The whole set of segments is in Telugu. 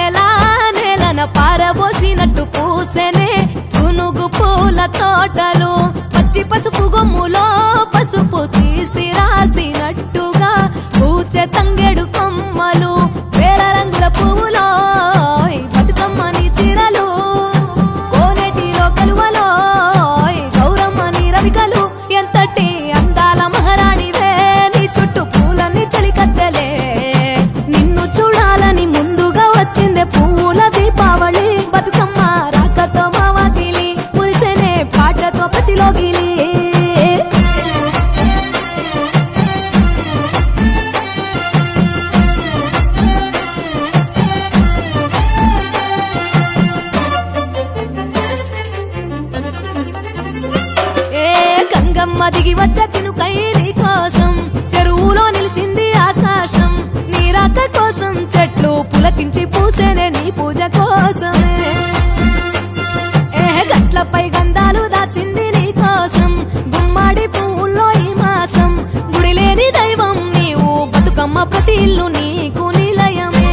వెన్నెలా నేలన పారబోసినట్టు పూసెనే గునుగు పూల తోటలు పచ్చి పసుపు గొమ్ములో పసుపు తీసి రాసినట్టుగా పూచె తంగెడు కొమ్మలు వేల రంగుల పువ్వులో ఈ బతుకమ్మని చీరలు కోనేటిలో కలువలో ఈ గౌరమ్మని రవికలు ఎంతటి అందాల మహారాణిదే నీ చుట్టూ పూలన్నీ చలికత్తెలే నిన్ను చూడాలని ముందుగా వచ్చిందే పువ్వుల దీపావళి బతుకమ్మ రాకతో మావాకిలి మురిసెనే పాటతో ప్రతిలోగిలి ఏ గంగమ్మ దిగి వచ్చ చినుకై నీ కోసం చెరువులో నిలిచింది ఆకాశం నీ రాక కోసం చెట్లు పులకించి పూసేనే నీ పూజ కోసమే ఏ గట్లపై గంధాలు దాచింది నీ కోసం గుమ్మాడి పువ్వుల్లో ఈ మాసం గుడి లేని దైవం నీవు బతుకమ్మ ప్రతి ఇల్లు నీకు నిలయమే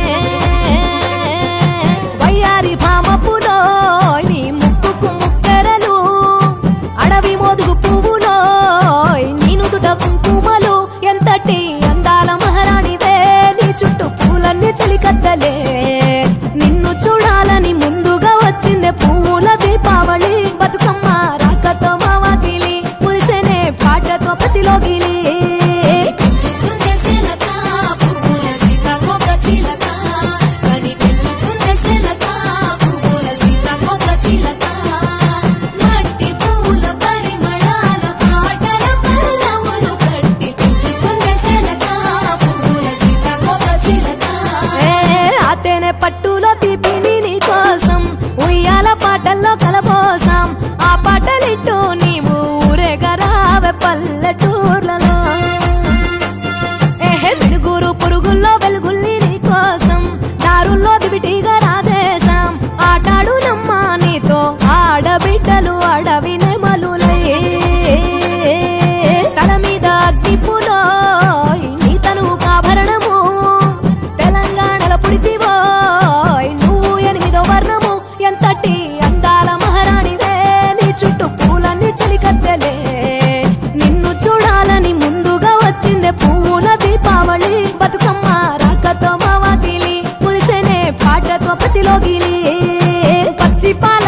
వయ్యారి భామపులో నీ ముక్కుకు ముక్కెరలు అడవి మోదుగు పువ్వులో నీ నుదుట కుంకుమలు ఎంతటి అందాల మహారాణివే నీ చుట్టూ పూలన్నీ చలికత్తలే నిన్ను చూడాలని ముందుగా వచ్చిందే పువ్వుల దీపావళి బతుకమ్మ రాకతో మావాకిలి మురిసెనే పాటతో ప్రతిలోగిలి పెంచుకుంటే శిలక, పువ్వుల సీతాకోక చిలక. కనిపించుకుంటే శిలక, పువ్వుల సీతాకోక చిలక. మట్టి పూల పరిమళాల పాటల పల్లవులు కట్టి పెంచుకుంటే శిలక, పువ్వుల సీతాకోక చిలక. ఏ ఆతేనే పట్టులో తీపిని నీ కోసం ఉయ్యాల పాటల్లో కలబోసాం ఆ పాటలిట్టు నీవు ఊరేగరావే పల్లెటూర్లలో ఏహే మినుగురు పురుగుల్లో వెలుగుల్ని నీ కోసం దారుల్లో దివిటీగా రాజేశాం ఆటాడు నమ్మ నీతో ఆడబిడ్డలు అడవి నెమలులై తల మీద అగ్నిపులో నీ తను కాభరణము తెలంగాణల పుడితివో నువ్వు ఎనిమిదో వర్ణము ఎంతటి అందాల మహారాణివే నీ చుట్టూ పూలన్నీ చలికత్తెలే నిన్ను చూడాలని ముందుగా వచ్చిందే పువ్వుల దీపావళి బతుకమ్మ రాకతో మావాకిలి మురిసెనే పాటతో ప్రతిలోగిలి పచ్చి పాల